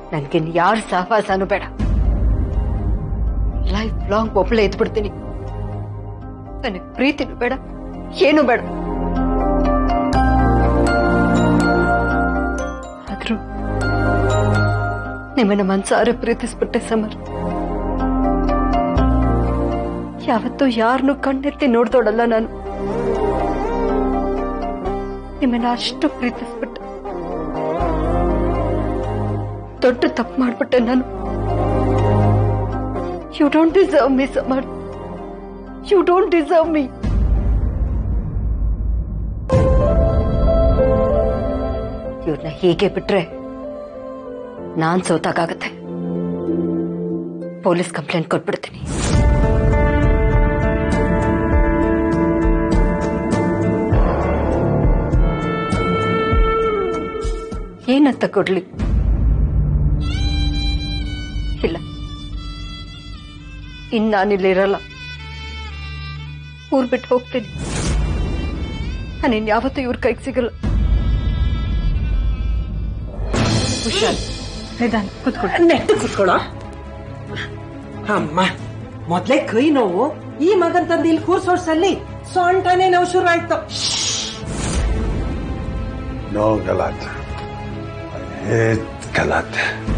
ನನ್ಗಿನ್ ಯಾರ ಸಹವಾಸನೂ ಬೇಡ life long ಒಬ್ಳೆ ಇದ್ಬಿಡ್ತೀನಿ ನನಗ್ ಪ್ರೀತಿನೂ ಬೇಡ ಏನು ಬೇಡ ಆದ್ರೂ ನಿಮ್ಮನ್ನ ಮನ್ಸಾರ ಪ್ರೀತಿಸ್ಬಿಟ್ಟೆ ಸಮರ್ ಯಾವತ್ತೂ ಯಾರನ್ನು ಕಣ್ಣೆತ್ತಿ ನೋಡ್ದೋಳಲ್ಲ ನಾನು ನಿಮ್ಮನ್ನ ಅಷ್ಟು ಪ್ರೀತಿಸ್ಬಿಟ್ಟೆ ದೊಡ್ಡ ತಪ್ಪು ಮಾಡ್ಬಿಟ್ಟೆ ನಾನು ಯು ಡೋಂಟ್ ಡಿಸರ್ವ್ ಮೀ ಸಮರ್ ಯು ಡೋಂಟ್ ಡಿಸರ್ವ್ ಮೀ ಇವ್ರನ್ನ ಹೀಗೆ ಬಿಟ್ರೆ ನಾನ್ ಸೋತಾಗತ್ತೆ ಪೊಲೀಸ್ ಕಂಪ್ಲೇಂಟ್ ಕೊಟ್ಬಿಡ್ತೀನಿ ಏನಂತ ಕೊಡ್ಲಿ ಇಲ್ಲ ಇನ್ ನಾನಿಲ್ಲಿರಲ್ಲ ಊರ್ ಬಿಟ್ಟು ಹೋಗ್ತೀನಿ ನಾನಿನ್ ಯಾವತ್ತೂ ಇವ್ರ ಕೈಗೆ ಸಿಗಲ್ಲ ಹುಷಾರ್ ನಿಧಾನ ಕೂತ್ಕೊಳ್ಳಿ ನೆಟ್ಟು ಕುತ್ಕೊಳ್ಳೋ ಅಮ್ಮ ಮೊದ್ಲೇ ಕೈ ನೋವು ಈ ಮಗನ್ ತಂದು ಇಲ್ಲಿ ಕೂರ್ಸೋಡ್ಸಲ್ಲಿ ಸೊಂಟನೇ ನೋವು ಶುರು ಆಯ್ತು No, Galat. I hate Galat.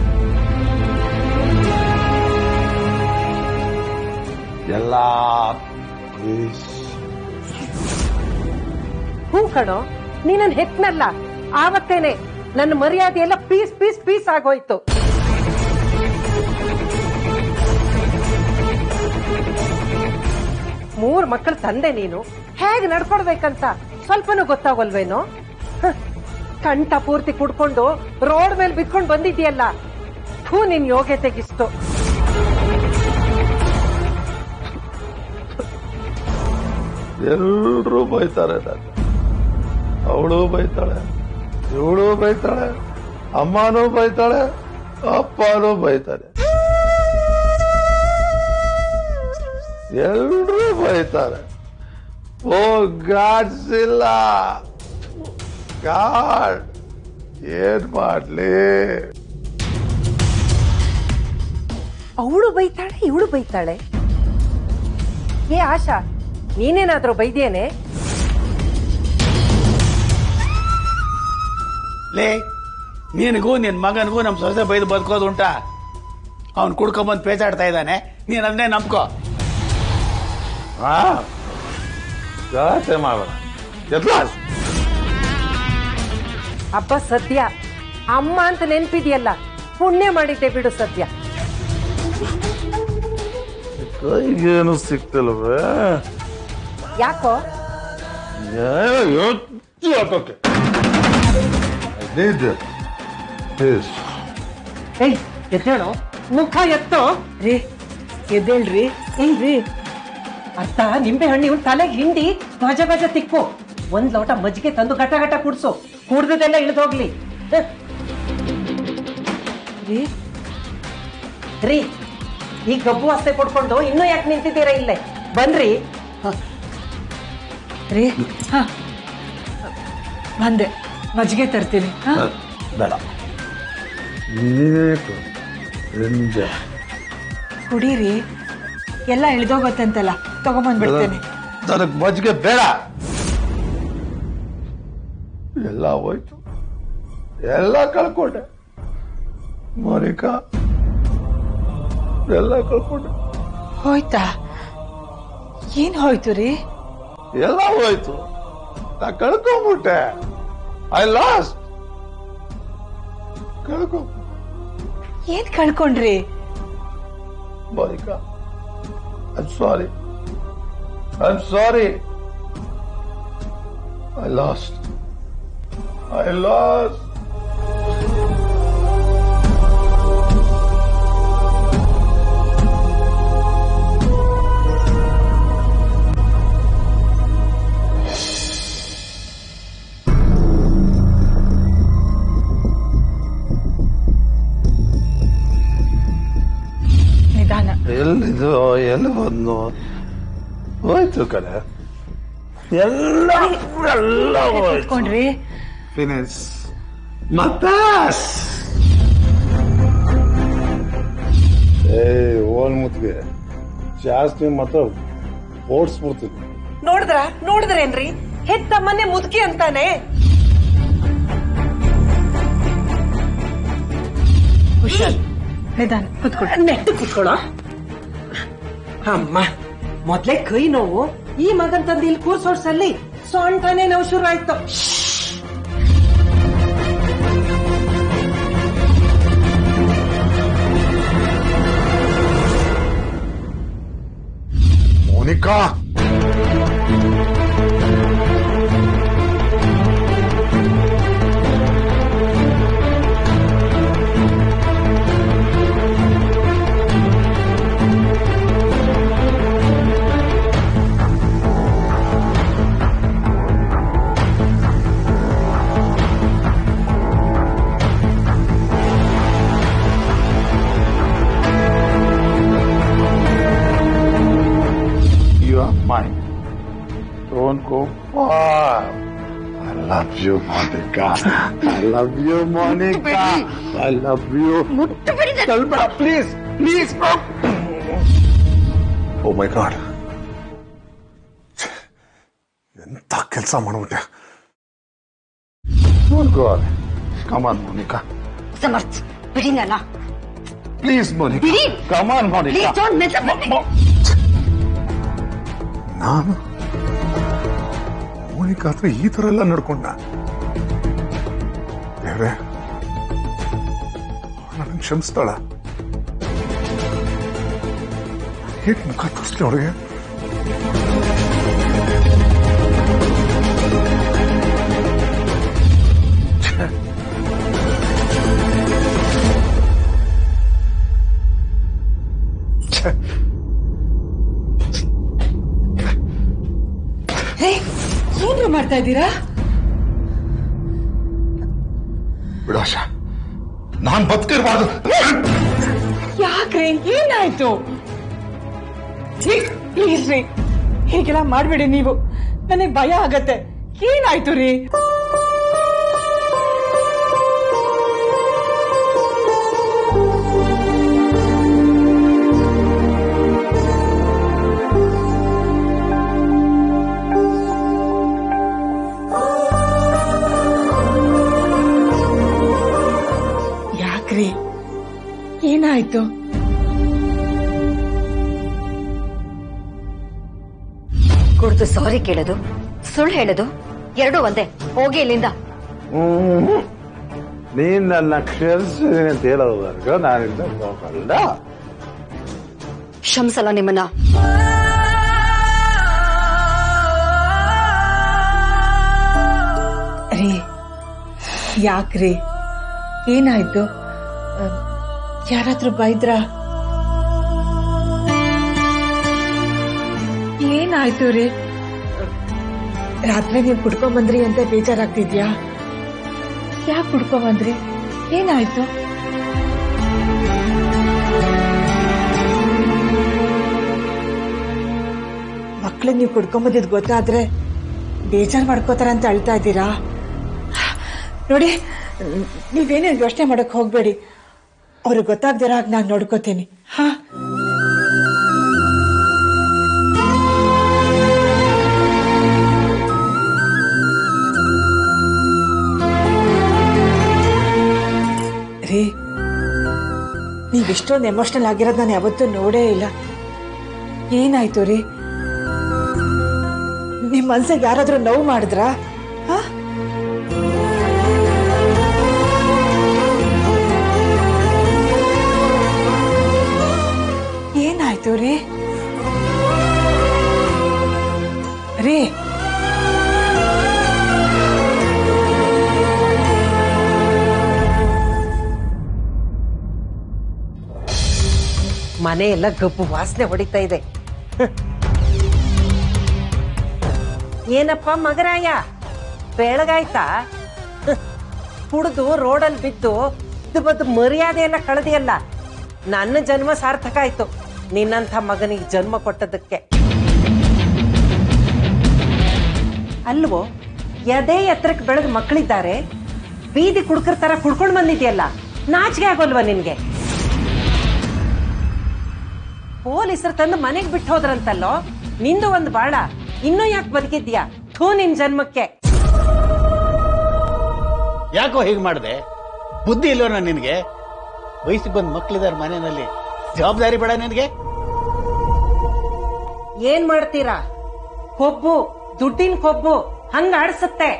ಎಲ್ಲ ಪ್ಲೀಸ್ ಹೂ ಕಣೋ ನೀನನ್ ಹೆತ್ನಲ್ಲ ಆವತ್ತೇನೆ ನನ್ನ ಮರ್ಯಾದೆ ಎಲ್ಲ ಪೀಸ್ ಪೀಸ್ ಪೀಸ್ ಆಗೋಯ್ತು ಮೂರ್ ಮಕ್ಕಳ ತಂದೆ ನೀನು ಹೇಗ್ ನಡ್ಕೊಡ್ಬೇಕಂತ ಸ್ವಲ್ಪನೂ ಗೊತ್ತಾಗಲ್ವೇನೋ ಹ, ಕಂಠ ಪೂರ್ತಿ ಕುಡ್ಕೊಂಡು ರೋಡ್ ಮೇಲೆ ಬಿದ್ಕೊಂಡು ಬಂದಿದ್ಯಲ್ಲ ಹೂ ನಿನ್ ಯೋಗ್ಯತೆಗಿಷ್ಟು ಎಲ್ಲರೂ ಬೈತಾರೆ ನಾನು ಅವಳು ಬೈತಾಳೆ ಇವಳು ಬೈತಾಳೆ ಅಮ್ಮನೂ ಬೈತಾಳೆ ಅಪ್ಪನೂ ಬೈತಾನೆ ಎಲ್ಲರೂ ಬೈತಾರೆ ಓ ಗಾಡ್ಸ್ ಇಲ್ಲ ಗಾಡ್ ಏನ್ ಮಾಡ್ಲಿ ಅವಳು ಬೈತಾಳೆ ಇವಳು ಬೈತಾಳೆ ಏ ಆಶಾ ನೀನೇನಾದ್ರೂ ಬೈದೇನೆ ಲೇ ನಿನಗೂ ನಿನ್ ಮಗನಿಗೂ ನಮ್ ಸೊಸೆ ಬೈದು ಬದುಕೋದು ಉಂಟಾ ಅವ್ನು ಕುಡ್ಕೊಂಬಂದು ಪೇಚಾಡ್ತಾ ಇದ್ದಾನೆ ನೀನ್ ಅದನ್ನೇ ನಂಬ್ಕೋ ಹಾ ಗಲಾಟೆ ಮಾಡೋಣ ಎತ್ಲಾ ಹಬ್ಬ ಸದ್ಯ ಅಮ್ಮ ಅಂತ ನೆನ್ಪಿದ್ಯಲ್ಲ ಪುಣ್ಯ ಮಾಡಿದ್ದೆ ಬಿಡು ಸದ್ಯ ಕೈಗೇನು ಸಿಕ್ತಿಲ್ವೇ ಯಾಕೋ ಏನೋ ಯೋಚನೆ ಹಾಕೋಕೆ ನೀಡ್ ಪ್ಲೀಸ್ ಏಯ್ ಎದ್ದೇಳೋ ಮುಖ ಎತ್ತೋ ರೀ ಎದ್ದೇಳ್ರಿ ಏನ್ರಿ ಅರ್ಥ ನಿಂಬೆ ಹಣ್ಣು ಇವ್ನ ತಲೆಗೆ ಹಿಂಡಿ ಗಜ ಗಜ ತಿಕ್ಕು ಒಂದ್ ಲೋಟ ಮಜ್ಜಿಗೆ ತಂದು ಗಟ ಗಟ ಕುಡ್ಸು ಕುಡ್ದದೆಲ್ಲ ಇಳಿದೋಗ್ಲಿ ಹ. ರೀ ರೀ ಈ ಗಬ್ಬು ವಾಸನೆ ಪಡ್ಕೊಂಡು ಇನ್ನೂ ಯಾಕೆ ನಿಂತಿದ್ದೀರಾ ಇಲ್ಲೇ ಬನ್ರಿ ರೀ ಹಾ ಬಂದೆ ಮಜ್ಜಿಗೆ ತರ್ತೀನಿ ಹಾ ಬೇಡ ನೀಟು ಎಂಜ ಕುಡೀರಿ ಎಲ್ಲ ಇಳಿದೋಗತ್ತಂತಲ್ಲ ತಗೊಂಬಂದ್ಬಿಡ್ತೇನೆ ನನಗೆ ಮಜ್ಜಿಗೆ ಬೇಡ ಎಲ್ಲ ಹೋಯ್ತು ಎಲ್ಲ ಕಳ್ಕೊಂಡೆ ಮೋನಿಕಾ ಎಲ್ಲ ಕಳ್ಕೊಂಡೆ ಹೋಯ್ತಾ ಏನ್ ಹೋಯ್ತು ರೀ ಎಲ್ಲ ಹೋಯ್ತು ನಾ ಕಳ್ಕೊಂಬಿಟ್ಟೆ ಐ ಲಾಸ್ಟ್ ಕಳ್ಕೊ ಏನ್ ಕಳ್ಕೊಂಡ್ರಿ Monica I'm sorry I'm sorry I lost I lost ನಿಧಾನ ಎಲ್ಲಿದು ಎಲ್ಲಿ ಬಂದು ಹೋಯ್ತು ಕಡೆ ಎಲ್ಲ ಎಲ್ಲ ಹೋಯ್ತು ಕುತ್ಕೊಂಡ್ರಿ ಫಿನಿಶ್ ಮತ್ತಾಸ್ ಏ ಓನ್ ಮುತ್ಗೆ ಜಾಸ್ತಿ ಮಾತ್ರ ಓಡಿಸ್ಬಿಡ್ತೀನಿ ನೋಡಿದ್ರ ನೋಡಿದ್ರೇನ್ರಿ ಹೆತ್ತ ಮನೆ ಮುದುಕಿ ಅಂತಾನೆ ಹುಷಾರ್ ನಿಧಾನ ಕೂತ್ಕೊಳ್ಳಿ ನೆಟ್ಟು ಕೂತ್ಕೊಳ್ಳೋ ಅಮ್ಮ ಮೊದ್ಲೇ ಕೈ ನೋವು ಈ ಮಗನ್ ತಂದು ಇಲ್ಲಿ ಕೂರ್ಸೋಡ್ಸಲ್ಲಿ ಸೊಂಟನೆ ನೋವು ಶುರು ಆಯ್ತು Monika You are mine. Don't go far. I love you, Monica. I love you, Monica. I love you. Kalba, please, please. Oh my God. ಎಂತ ಕೆಲಸ ಮಾಡ್ಬಿಟ್ಟೆ God. Come on, Monica. ಸಮರ್ಥ ಬಿಡಿ ನನ್ನ Please, Monica. ಬಿಡಿ. Come on, Monica. Please don't mess up with me. Mo- ನಾನು ಮೋನಿಕಾ ಹತ್ರ ಈ ತರ ಎಲ್ಲ ನಡ್ಕೊಂಡ ಬೇರೆ ನನ್ನ ಕ್ಷಮಿಸ್ತಾಳ ಹೇಗೆ ಮುಖ ತೋರಿಸ್ಲಿ ಅವಳಿಗೆ ಹೇ ಏನ್ರು ಮಾಡ್ತಾ ಇದ್ದೀರಾ ಬಿಡೋಶ ನಾನ್ ಬದುಕಿರ್ಬಾರ್ದು ಯಾಕ್ರಿ ಏನಾಯ್ತು ಪ್ಲೀಸ್ ರೀ ಹೀಗೆಲ್ಲ ಮಾಡ್ಬೇಡಿ ನೀವು ನನಗೆ ಭಯ ಆಗತ್ತೆ ಏನಾಯ್ತು ರೀ ಯಾಕ್ರಿ ಏನಾಯ್ತು ಕುಡ್ದು ಸಾರಿ ಕೇಳೋದು ಸುಳ್ಳು ಹೇಳೋದು ಎರಡೂ ಒಂದೇ ಹೋಗಿ ಇಲ್ಲಿಂದ ಹ್ಮ್. ನೀನ್ ನನ್ನ ಕ್ಷಮಿಸಿದೀನಿ ಅಂತ ಹೇಳೋವರೆಗೂ ನಾನಿಂದ ಹೋಗಲ್ಲ ಕ್ಷಮಿಸಲ್ಲ ನಿಮ್ಮನ್ನ ರೀ ಯಾಕ್ರಿ ಏನಾಯ್ತು ಯಾರಾದ್ರೂ ಬೈದ್ರ ಏನಾಯ್ತು ರೀ ರಾತ್ರಿ ನೀವು ಕುಡ್ಕೊಂಬಂದ್ರಿ ಅಂತ ಬೇಜಾರಾಗ್ತಿದ್ಯಾ ಯಾಕೆ ಕುಡ್ಕೊಂಬಂದ್ರಿ ಏನಾಯ್ತು ಮಕ್ಳು ನೀವು ಕುಡ್ಕೊಂಬಂದಿದ್ ಗೊತ್ತಾದ್ರೆ ಬೇಜಾರ್ ಮಾಡ್ಕೋತಾರ ಅಂತ ಅಳ್ತಾ ಇದ್ದೀರಾ ನೋಡಿ ನೀವೇನೇ ಯೋಚನೆ ಮಾಡಕ್ ಹೋಗ್ಬೇಡಿ ಅವ್ರಿಗೆ ಗೊತ್ತಾಗ್ದಿರ ಹಾಗೆ ನಾನು ನೋಡ್ಕೋತೀನಿ ಹಾ ರೀ ನೀವಿಷ್ಟೊಂದು ಎಮೋಷನಲ್ ಆಗಿರೋದು ನಾನು ಯಾವತ್ತೂ ನೋಡೇ ಇಲ್ಲ ಏನಾಯ್ತು ರೀ ನಿಮ್ಮ ಮನ್ಸಿಗೆ ಯಾರಾದ್ರೂ ನೋವು ಮಾಡಿದ್ರಾ ಹಾ ಏನಾಯ್ತು ರೀ ರೀ ಮನೆ ಎಲ್ಲ ಗಬ್ಬು ವಾಸನೆ ಹೊಡಿತಾ ಇದೆ ಹ್ಮ್. ಏನಪ್ಪ ಮಗರಾಯ ಬೆಳಗಾಯ್ತಾ ಕುಡ್ದು ರೋಡಲ್ಲಿ ಬಿದ್ದು ಇದು ಬದ್ದು ಮರ್ಯಾದೆ ಎಲ್ಲ ಕಳೆದಿಯಲ್ಲ ನನ್ನ ಜನ್ಮ ಸಾರ್ಥಕ ಆಯ್ತು ನಿನ್ನಂಥ ಮಗನಿಗೆ ಜನ್ಮ ಕೊಟ್ಟದಕ್ಕೆ ಅಲ್ವೋ ಎದೆ ಎತ್ತರಕ್ಕೆ ಬೆಳೆದ ಮಕ್ಕಳಿದ್ದಾರೆ ಬೀದಿ ಕುಡ್ಕರ್ ತರ ಕುಡ್ಕೊಂಡು ಬಂದಿದ್ಯಲ್ಲ ನಾಚಿಕೆ ಆಗೋಲ್ವಾ ನಿನ್ಗೆ ಪೊಲೀಸರು ತಂದು ಮನೆಗ್ ಬಿಟ್ಟು ಹೋದ್ರಂತಲ್ಲೋ ನಿಂದು ಒಂದ್ ಬಾಳ ಇನ್ನೂ ಯಾಕೆ ಬದುಕಿದ್ಯಾ ಥೂ ನಿನ್ ಜನ್ಮಕ್ಕೆ ಯಾಕೋ ಹೀಗೆ ಮಾಡಿದೆ ಬುದ್ಧಿ ಇಲ್ವೋ ನಿನಗೆ ವಯಸ್ಸಿಗೆ ಬಂದ ಮಕ್ಳಿದಾರ ಮನೆಯಲ್ಲಿ ಜವಾಬ್ದಾರಿ ಬೇಡ ನಿನಗೆ ಏನ್ ಮಾಡ್ತೀರಾ ಕೊಬ್ಬು ದುಡ್ಡಿನ ಕೊಬ್ಬು ಹಂಗ ಆಡ್ಸತ್ತೆ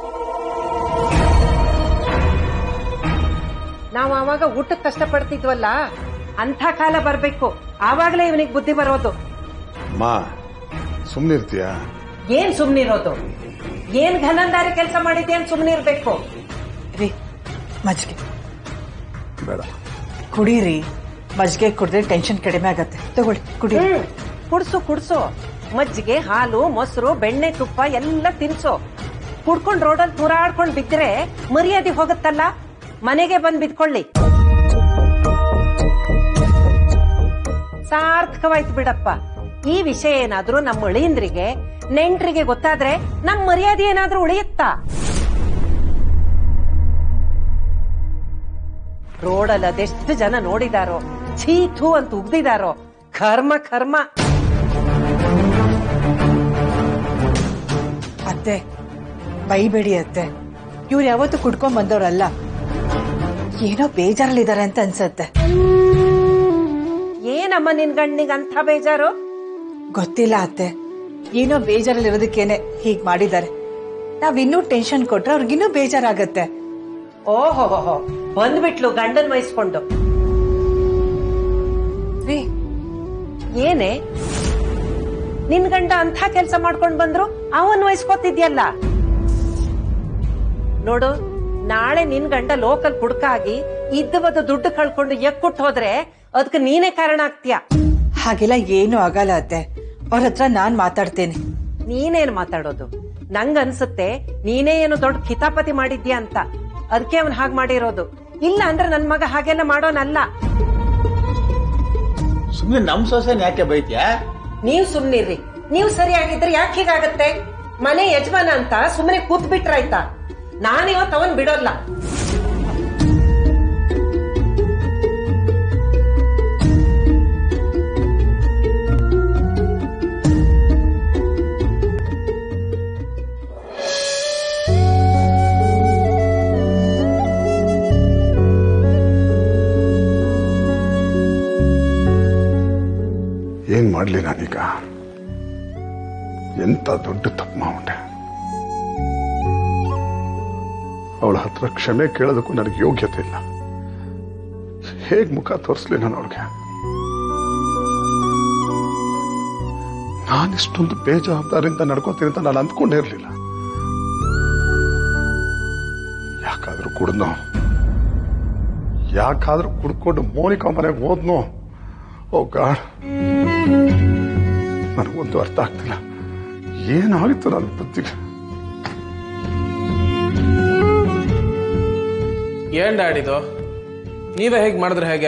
ನಾವ್ ಆವಾಗ ಊಟಕ್ಕೆ ಕಷ್ಟಪಡ್ತಿದ್ವಲ್ಲ ಅಂಥ ಕಾಲ ಬರ್ಬೇಕು ಆವಾಗ್ಲೇ ಇವನಿಗೆ ಬುದ್ಧಿ ಬರೋದು ಮಾ ಸುಮ್ನಿರ್ತೀಯ ಏನ್ ಸುಮ್ನಿರೋದು ಏನ್ ಘನಂದಾರಿ ಕೆಲಸ ಮಾಡಿದ್ದೆ ಅಂತ ಸುಮ್ನಿರ್ಬೇಕು ರೀ ಮಜ್ಜಿಗೆ ಬೇಡ ಕುಡೀರಿ ಮಜ್ಜಿಗೆ ಕುಡಿದ್ರೆ ಟೆನ್ಷನ್ ಕಡಿಮೆ ಆಗತ್ತೆ ತಗೊಳ್ಳಿ ಕುಡಿ ಹ್ಮ್ ಕುಡ್ಸು ಕುಡ್ಸು ಮಜ್ಜಿಗೆ ಹಾಲು ಮೊಸರು ಬೆಣ್ಣೆ ತುಪ್ಪ ಎಲ್ಲ ತಿನ್ಸು ಕುಡ್ಕೊಂಡ್ ರೋಡಲ್ಲಿ ತೂರಾಡ್ಕೊಂಡ್ ಬಿದ್ರೆ ಮರ್ಯಾದೆ ಹೋಗುತ್ತಲ್ಲ ಮನೆಗೆ ಬಂದ್ ಬಿದ್ಕೊಳ್ಳಿ ಸಾರ್ಥಕವಾಯ್ತು ಬಿಡಪ್ಪ ಈ ವಿಷಯ ಏನಾದ್ರೂ ನಮ್ಮ ಅಳಿಯಂದ್ರಿಗೆ ನೆಂಟ್ರಿಗೆ ಗೊತ್ತಾದ್ರೆ ನಮ್ ಮರ್ಯಾದೆ ಏನಾದ್ರೂ ಉಳಿಯುತ್ತಾ ರೋಡಲ್ಲಿ ಅದೆಷ್ಟು ಜನ ನೋಡಿದಾರೋ ಛೀ ಥೂ ಅಂತ ಉಗ್ದಿದಾರೋ ಕರ್ಮ ಕರ್ಮ ಅತ್ತೆ ಬೈಬೇಡಿ ಅತ್ತೆ ಇವ್ರು ಯಾವತ್ತೂ ಕುಡ್ಕೊಂಡ್ ಬಂದವ್ರಲ್ಲ ಏನೋ ಬೇಜಾರಲ್ಲಿದ್ದಾರೆ ಅಂತ ಅನ್ಸತ್ತೆ ಏನಮ್ಮ ನಿನ್ ಗಂಡಿಗೆ ಅಂತ ಬೇಜಾರು ಗೊತ್ತಿಲ್ಲ ಅತ್ತೆ ಏನೋ ಬೇಜಾರಲ್ಲಿರೋದಕ್ಕೇನೆ ಹೀಗ್ ಮಾಡಿದ್ದಾರೆ ನಾವ್ ಇನ್ನೂ ಟೆನ್ಷನ್ ಕೊಟ್ರೆ ಅವ್ರಿಗಿನ್ನೂ ಬೇಜಾರಾಗತ್ತೆ ಓಹೋ ಬಂದ್ಬಿಟ್ಲು ಗಂಡನ್ ವಹಿಸ್ಕೊಂಡು ರೀ ಏನೇ ನಿನ್ ಗಂಡ ಅಂಥ ಕೆಲ್ಸ ಮಾಡ್ಕೊಂಡ್ ಬಂದ್ರು ಅವನ್ ವಹಿಸ್ಕೊತಿದ್ಯಲ್ಲ ನೋಡು ನಾಳೆ ನಿನ್ ಗಂಡ ಲೋಕಲ್ ಕುಡ್ಕಾಗಿ ಇದ್ದವದ ದುಡ್ಡು ಕಳ್ಕೊಂಡು ಎಕ್ಕುಟ್ ಹೋದ್ರೆ ಅದಕ್ಕೆ ನೀನೇ ಕಾರಣ ಆಗ್ತೀಯ ಹಾಗೆಲ್ಲ ಏನು ಆಗಲ್ಲ ಅತ್ತೆ ಅವ್ರ ಹತ್ರ ನಾನ್ ಮಾತಾಡ್ತೇನೆ ನೀನೇನ್ ಮಾತಾಡೋದು ನಂಗ್ ಅನ್ಸುತ್ತೆ ನೀನೇ ಏನು ದೊಡ್ಡ ಕಿತಾಪತಿ ಮಾಡಿದ್ಯಾ ಅಂತ ಅದಕ್ಕೆ ಅವನ್ ಹಾಗ್ ಮಾಡಿರೋದು ಇಲ್ಲ ಅಂದ್ರೆ ನನ್ ಮಗ ಹಾಗೆಲ್ಲ ಮಾಡೋನಲ್ಲ ಸುಮ್ಮನೆ ನಮ್ ಸೊಸೆನ ಯಾಕೆ ಬೈತ್ಯಾ ನೀವ್ ಸುಮ್ನಿರ್ರಿ ನೀವ್ ಸರಿಯಾಗಿದ್ರೆ ಯಾಕೆ ಹೀಗಾಗತ್ತೆ ಮನೆ ಯಜಮಾನ ಅಂತ ಸುಮ್ಮನೆ ಕೂತ್ ಬಿಟ್ರಾಯ್ತಾ ನಾನಿವತ್ತು ಅವನ್ ಬಿಡೋಲ್ಲ ಏನ್ ಮಾಡ್ಲಿ ನಾನೀಗ ಎಂತ ದೊಡ್ಡ ತಪ್ಪು ಮಾಡ್ಬಿಟ್ಟೆ ಅವಳ ಹತ್ರ ಕ್ಷಮೆ ಕೇಳೋದಕ್ಕೂ ನನಗೆ ಯೋಗ್ಯತೆ ಇಲ್ಲ ಹೇಗ್ ಮುಖ ತೋರಿಸ್ಲಿ ನಾನು ಅವಳಿಗೆ ನಾನಿಷ್ಟೊಂದು ಬೇಜವಾಬ್ದಾರಿಯಿಂದ ನಡ್ಕೋತೀನಿ ಅಂತ ನಾನು ಅಂದ್ಕೊಂಡೇ ಇರಲಿಲ್ಲ ಯಾಕಾದ್ರೂ ಕುಡ್ದ್ನೋ ಯಾಕಾದ್ರೂ ಕುಡ್ಕೊಂಡು ಮೋನಿಕಾ ಮನೆಗೆ ಹೋದ್ನೋ ಓ ಗಾಡ್ ನನಗೊಂದು ಅರ್ಥ ಆಗ್ತಿಲ್ಲ ಏನಾಗಿತ್ತು ನನ್ನ ಬುದ್ಧಿಗೆ ಏನ್ ಡ್ಯಾಡ್ ಇದು ನೀವೇ ಹೇಗೆ ಮಾಡಿದ್ರೆ ಹೇಗೆ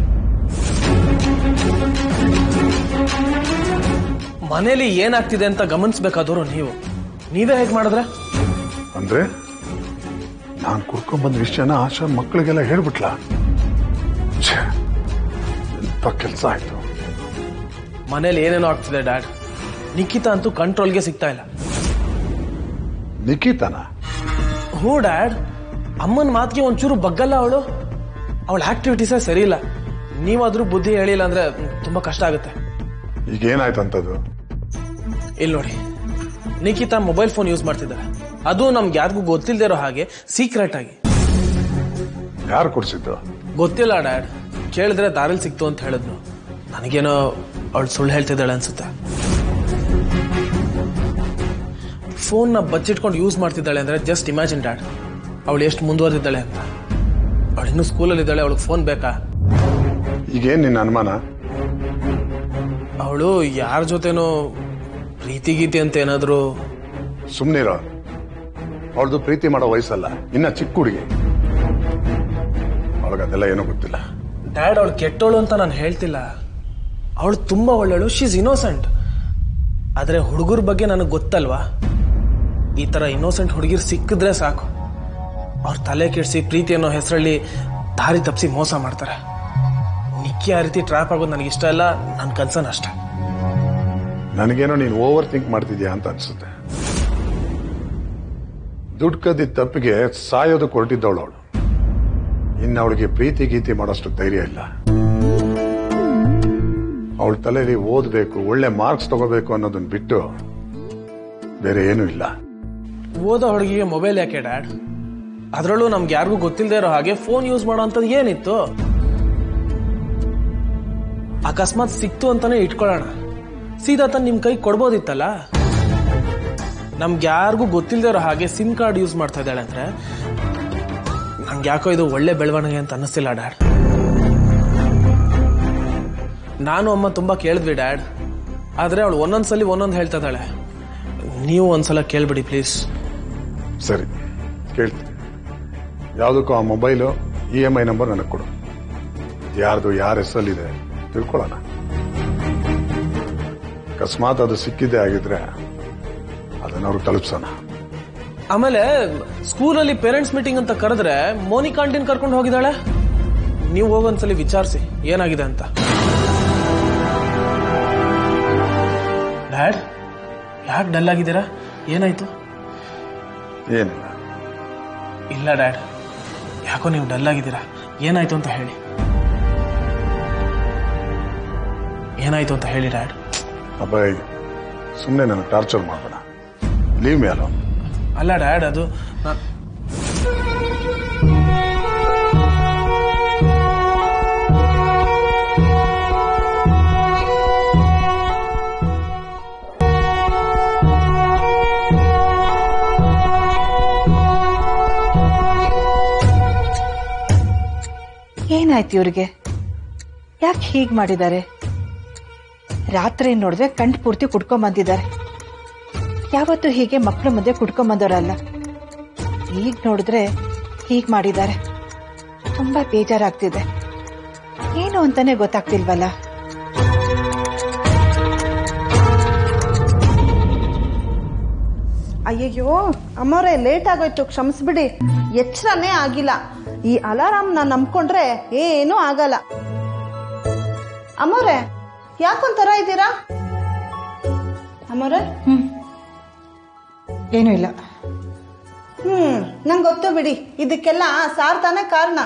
ಮನೇಲಿ ಏನಾಗ್ತಿದೆ ಅಂತ ಗಮನಿಸ್ಬೇಕಾದವರು ನೀವು ನೀವೇ ಹೇಗೆ ಮಾಡಿದ್ರೆ ಅಂದ್ರೆ ನಾನು ಕುಡ್ಕೊಂಡ್ಬಂದ ವಿಷಯನ ಆಶಾ ಮಕ್ಕಳಿಗೆಲ್ಲ ಹೇಳ್ಬಿಟ್ಲ ಛೇ, ಎಂತ ಕೆಲಸ ಆಯ್ತು ಮನೇಲಿ ಏನೇನೋ ಆಗ್ತಿದೆ ಡ್ಯಾಡ್ ನಿಖಿತಾ ಅಂತೂ ಕಂಟ್ರೋಲ್ಗೆ ಸಿಗ್ತಾ ಇಲ್ಲ ನಿಖಿತನ ಹ್ಞೂ ಡ್ಯಾಡ್ ಅಮ್ಮನ ಮಾತಿಗೆ ಒಂಚೂರು ಬಗ್ಗಲ್ಲ ಅವಳು ಅವಳ ಆಕ್ಟಿವಿಟೀಸೇ ಸರಿ ಇಲ್ಲ ನೀವಾದ್ರೂ ಬುದ್ಧಿ ಹೇಳಿಲ್ಲ ಅಂದ್ರೆ ತುಂಬಾ ಕಷ್ಟ ಆಗುತ್ತೆ ಈಗ ಏನಾಯ್ತಂತದ್ದು ಇಲ್ಲಿ ನೋಡಿ ನಿಖಿತಾ ಮೊಬೈಲ್ ಫೋನ್ ಯೂಸ್ ಮಾಡ್ತಿದ್ದಾರೆ ಅದು ನಮ್ಗೆ ಯಾರಿಗೂ ಗೊತ್ತಿಲ್ಲದೆ ಇರೋ ಹಾಗೆ ಸೀಕ್ರೆಟ್ ಆಗಿ ಯಾರು ಕೊಡ್ಸಿದ್ದು ಗೊತ್ತಿಲ್ಲ ಡ್ಯಾಡ್ ಕೇಳಿದ್ರೆ ದಾರಿಲ್ ಸಿಕ್ತು ಅಂತ ಹೇಳಿದ್ನು ನನಗೇನೋ ಅವಳು ಸುಳ್ಳು ಹೇಳ್ತಿದ್ದಾಳೆ ಅನ್ಸುತ್ತೆ ಫೋನ್ನ ಬಚ್ಚಿಟ್ಕೊಂಡು ಯೂಸ್ ಮಾಡ್ತಿದ್ದಾಳೆ ಅಂದ್ರೆ ಜಸ್ಟ್ ಇಮ್ಯಾಜಿನ್ ಡ್ಯಾಡ್ ಅವಳು ಎಷ್ಟು ಮುಂದುವರೆದಿದ್ದಾಳೆ ಅಂತ ಅವಳು ಇನ್ನೂ ಸ್ಕೂಲಲ್ಲಿ ಇದ್ದಾಳೆ ಅವಳಿಗೆ ಫೋನ್ ಬೇಕಾ ಈಗೇನ್ ನಿನ್ನ ಅನುಮಾನ ಅವಳು ಯಾರ ಜೊತೆನೋ ಪ್ರೀತಿ ಗೀತಿ ಅಂತ ಏನಾದ್ರು ಸುಮ್ನಿರೋ ಅವಳದು ಪ್ರೀತಿ ಮಾಡೋ ವಯಸ್ಸಲ್ಲ ಇನ್ನ ಚಿಕ್ಕ ಹುಡುಗಿ ಅವಳಿಗೆ ಅದೆಲ್ಲ ಏನೂ ಗೊತ್ತಿಲ್ಲ ಡ್ಯಾಡ್ ಅವಳು ಕೆಟ್ಟೋಳು ಅಂತ ನಾನು ಹೇಳ್ತಿಲ್ಲ ಅವಳು ತುಂಬಾ ಒಳ್ಳೆಳು ಶೀಸ್ ಇನ್ನೋಸೆಂಟ್ ಆದ್ರೆ ಹುಡುಗರ ಬಗ್ಗೆ ನನಗೆ ಗೊತ್ತಲ್ವಾ ಈ ತರ ಇನ್ನೋಸೆಂಟ್ ಹುಡುಗಿರ್ ಸಿಕ್ಕಿದ್ರೆ ಸಾಕು ಅವ್ರ ತಲೆ ಕೆಡಿಸಿ ಪ್ರೀತಿ ಅನ್ನೋ ಹೆಸರಲ್ಲಿ ದಾರಿ ತಪ್ಪಿಸಿ ಮೋಸ ಮಾಡ್ತಾರೆ ವಿಕ್ಕಿ ಆ ರೀತಿ ಟ್ರ್ಯಾಪ್ ಆಗೋದು ನನಗೆ ಇಷ್ಟ ಇಲ್ಲ ನನ್ನ ಕನ್ಸನ್ ಅಷ್ಟೇ ನನಗೇನೋ ನೀನು ಓವರ್ ಥಿಂಕ್ ಮಾಡ್ತಿದ್ಯಾ ಅಂತ ಅನ್ಸುತ್ತೆ ದುಡ್ಡು ಕದ್ದಿದ್ದ ತಪ್ಪಿಗೆ ಸಾಯೋದಕ್ಕೆ ಹೊರಟಿದ್ದವಳು ಅವಳು ಇನ್ನು ಅವಳಿಗೆ ಪ್ರೀತಿ ಗೀತಿ ಮಾಡೋಷ್ಟು ಧೈರ್ಯ ಇಲ್ಲ ಅವಳ ತಲೆಯಲ್ಲಿ ಓದಬೇಕು ಒಳ್ಳೆ ಮಾರ್ಕ್ಸ್ ತಗೋಬೇಕು ಅನ್ನೋದನ್ನ ಬಿಟ್ಟು ಬೇರೆ ಏನೂ ಇಲ್ಲ ಓದೋ ಹುಡುಗಿಗೆ ಮೊಬೈಲ್ ಯಾಕೆ ಡ್ಯಾಡ್ ಅದರಲ್ಲೂ ನಮ್ಗೆ ಯಾರಿಗೂ ಗೊತ್ತಿಲ್ಲದೆ ಇರೋ ಹಾಗೆ ಫೋನ್ ಯೂಸ್ ಮಾಡೋ ಅಂಥದ್ದು ಏನಿತ್ತು ಅಕಸ್ಮಾತ್ ಸಿಕ್ತು ಅಂತಾನೆ ಇಟ್ಕೊಳ್ಳೋಣ ಸೀದಾ ತಂದು ನಿಮ್ ಕೈ ಕೊಡ್ಬೋದಿತ್ತಲ್ಲ ನಮ್ಗೆ ಯಾರಿಗೂ ಗೊತ್ತಿಲ್ಲದೆ ಇರೋ ಹಾಗೆ ಸಿಮ್ ಕಾರ್ಡ್ ಯೂಸ್ ಮಾಡ್ತಾ ಇದ್ದಾಳೆ ಅಂದ್ರೆ ನಂಗೆ ಯಾಕೋ ಇದು ಒಳ್ಳೆ ಬೆಳವಣಿಗೆ ಅಂತ ಅನ್ನಿಸ್ತಿಲ್ಲ ಡ್ಯಾಡ್ ನಾನು ಅಮ್ಮ ತುಂಬಾ ಕೇಳಿದ್ವಿ ಡ್ಯಾಡ್ ಆದ್ರೆ ಅವಳು ಒಂದೊಂದ್ಸಲಿ ಒಂದೊಂದು ಹೇಳ್ತಾ ಇದ್ದಾಳೆ ನೀವು ಒಂದ್ಸಲ ಕೇಳ್ಬಿಡಿ ಪ್ಲೀಸ್ ಸರಿ ಕೇಳ್ತೀನಿ ಯಾವುದಕ್ಕೂ ಆ mobile E M I number ನನಗೆ ಕೊಡು ಯಾರ್ದು ಯಾರ ಹೆಸರಲ್ಲಿದೆ ತಿಳ್ಕೊಳ್ಳೋಣ ಅಕಸ್ಮಾತ್ ಅದು ಸಿಕ್ಕಿದ್ದೇ ಆಗಿದ್ರೆ ಅದನ್ನ ಅವ್ರು ತಲುಪಿಸೋಣ ಆಮೇಲೆ ಸ್ಕೂಲಲ್ಲಿ ಪೇರೆಂಟ್ಸ್ ಮೀಟಿಂಗ್ ಅಂತ ಕರೆದ್ರೆ ಮೋನಿ ಕಾಂಟೀನ್ ಕರ್ಕೊಂಡು ಹೋಗಿದ್ದಾಳೆ ನೀವು ಹೋಗೊಂದ್ಸಲಿ ವಿಚಾರಿಸಿ ಏನಾಗಿದೆ ಅಂತ ಡ್ಯಾಡ್ ಯಾಕೆ ಡಲ್ ಆಗಿದ್ದೀರಾ ಏನಾಯ್ತು ಏನಿಲ್ಲ ಇಲ್ಲ ಡ್ಯಾಡ್ ಯಾಕೋ ನೀವು ಡಲ್ ಆಗಿದ್ದೀರಾ ಏನಾಯ್ತು ಅಂತ ಹೇಳಿ ಏನಾಯ್ತು ಅಂತ ಹೇಳಿ ಡ್ಯಾಡ್ ಅಬ್ಬಾಯ್ ಸುಮ್ಮನೆ ನನ್ನ ಟಾರ್ಚರ್ ಮಾಡಬೇಡ ಲೀವ್ ಮೇ ಅಲೋ ಅಲ್ಲ ಡ್ಯಾಡ್ ಅದು ನಾನ್- ಏನಾಯ್ತು ಇವ್ರಿಗೆ ಯಾಕೆ ಹೀಗ್ ಮಾಡಿದ್ದಾರೆ ರಾತ್ರಿ ನೋಡಿದ್ರೆ ಕಣ್ ಪೂರ್ತಿ ಕುಡ್ಕೊಂಡ್ ಬಂದಿದ್ದಾರೆ ಯಾವತ್ತೂ ಹೀಗೆ ಮಕ್ಕಳ ಮಧ್ಯೆ ಕುಡ್ಕೊಂಡ್ ಬಂದವರಲ್ಲ ಈಗ ನೋಡಿದ್ರೆ ಹೀಗ್ ಮಾಡಿದ್ದಾರೆ ತುಂಬಾ ಬೇಜಾರಾಗ್ತಿದೆ ಏನು ಅಂತಾನೆ ಗೊತ್ತಾಗ್ತಿಲ್ವಲ್ಲ ಅಯ್ಯಯ್ಯೋ ಅಮ್ಮವ್ರೆ ಲೇಟ್ ಆಗೋಯ್ತು ಕ್ಷಮಿಸ್ಬಿಡಿ ಎಚ್ಚರನೇ ಆಗಿಲ್ಲ ಈ ಅಲಾರಾಮ್ ನಾನು ನಂಬ್ಕೊಂಡ್ರೆ ಏನೂ ಆಗಲ್ಲ ಅಮ್ಮವ್ರೆ ಯಾಕೊಂಥರ ಇದ್ದೀರಾ ಅಮ್ಮವ್ರೆ ಏನೂ ಇಲ್ಲ ಹ್ಮ್ ನಂಗೆ ಗೊತ್ತು ಬಿಡಿ ಇದಕ್ಕೆಲ್ಲ ಸಾರ್ ತಾನೇ ಕಾರಣ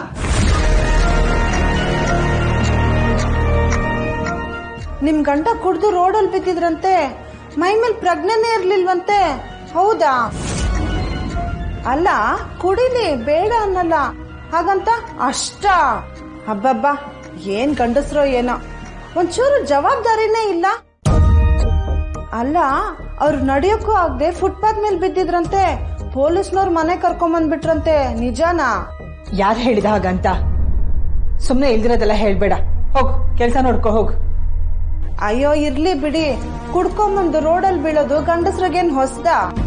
ನಿಮ್ ಗಂಡ ಕುಡ್ದು ರೋಡಲ್ಲಿ ಬಿದ್ದಿದ್ರಂತೆ ಮೈ ಮೇಲೆ ಪ್ರಜ್ಞೆನೇ ಇರ್ಲಿಲ್ವಂತೆ ಹೌದಾ ಅಲ್ಲ ಕುಡಿಲಿ ಬೇಡ ಅನ್ನಲ್ಲ ಹಾಗಂತ ಅಷ್ಟ ಹಬ್ಬಬ್ಬ ಏನ್ ಗಂಡಸ್ರೋ ಏನೋ ಒಂಚೂರು ಜವಾಬ್ದಾರಿನೇ ಇಲ್ಲ ಅಲ್ಲ ಅವ್ರು ನಡೆಯೋಕ್ಕೂ ಆಗದೆ ಫುಟ್ಪಾತ್ ಮೇಲೆ ಬಿದ್ದಿದ್ರಂತೆ ಪೊಲೀಸ್ನವ್ರು ಮನೆ ಕರ್ಕೊಂಬಂದ್ಬಿಟ್ರಂತೆ ನಿಜಾನಾ ಯಾರು ಹೇಳಿದ ಹಾಗಂತ ಸುಮ್ಮನೆ ಇಲ್ದಿರೋದೆಲ್ಲ ಹೇಳ್ಬೇಡ ಹೋಗ್ ಕೆಲಸ ನೋಡ್ಕೊ ಹೋಗ್ ಅಯ್ಯೋ ಇರ್ಲಿ ಬಿಡಿ ಕುಡ್ಕೊಂಬಂದು ರೋಡಲ್ಲಿ ಬೀಳೋದು ಗಂಡಸ್ರಿಗೇನ್ ಹೊಸ್ದ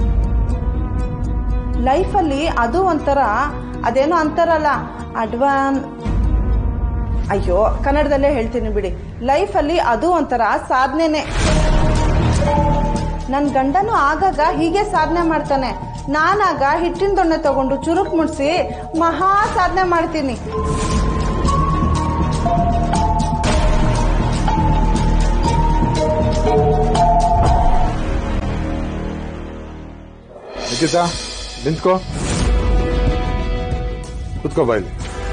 ಲೈಫಲ್ಲಿ ಅದು ಒಂಥರ ಅದೇನೋ ಅಂತಾರಲ್ಲ ಅಡ್ವಾನ್ ಅಯ್ಯೋ ಕನ್ನಡದಲ್ಲೇ ಹೇಳ್ತೀನಿ ಬಿಡಿ ಲೈಫಲ್ಲಿ ಅದು ಒಂಥರ ಸಾಧನೆನೆ ನನ್ ಗಂಡನು ಆಗಾಗ ಹೀಗೆ ಸಾಧನೆ ಮಾಡ್ತಾನೆ ನಾನಾಗ ಹಿಟ್ಟಿನ ದೊಣ್ಣೆ ತಗೊಂಡು ಚುರುಕ್ ಮುಡ್ಸಿ ಮಹಾ ಸಾಧನೆ ಮಾಡ್ತೀನಿ ನಿಖಿತಾ ನಿಂತ್ಕೋ ಕುತ್ಕೋ ಬಾಯ್ಲಿ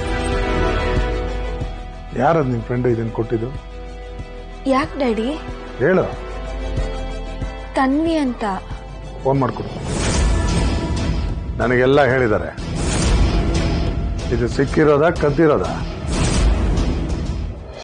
ಯಾರದ್ ನಿನ್ ಫ್ರೆಂಡ್ ಇದನ್ನ ಕೊಟ್ಟಿದ್ದು ಯಾಕೆ ಡ್ಯಾಡಿ ಹೇಳು ತನ್ವಿ ಅಂತ ಫೋನ್ ಮಾಡ್ಕೊಡು ನನಗೆಲ್ಲ ಹೇಳಿದ್ದಾರೆ ಇದು ಸಿಕ್ಕಿರೋದಾ ಕದ್ದಿರೋದಾ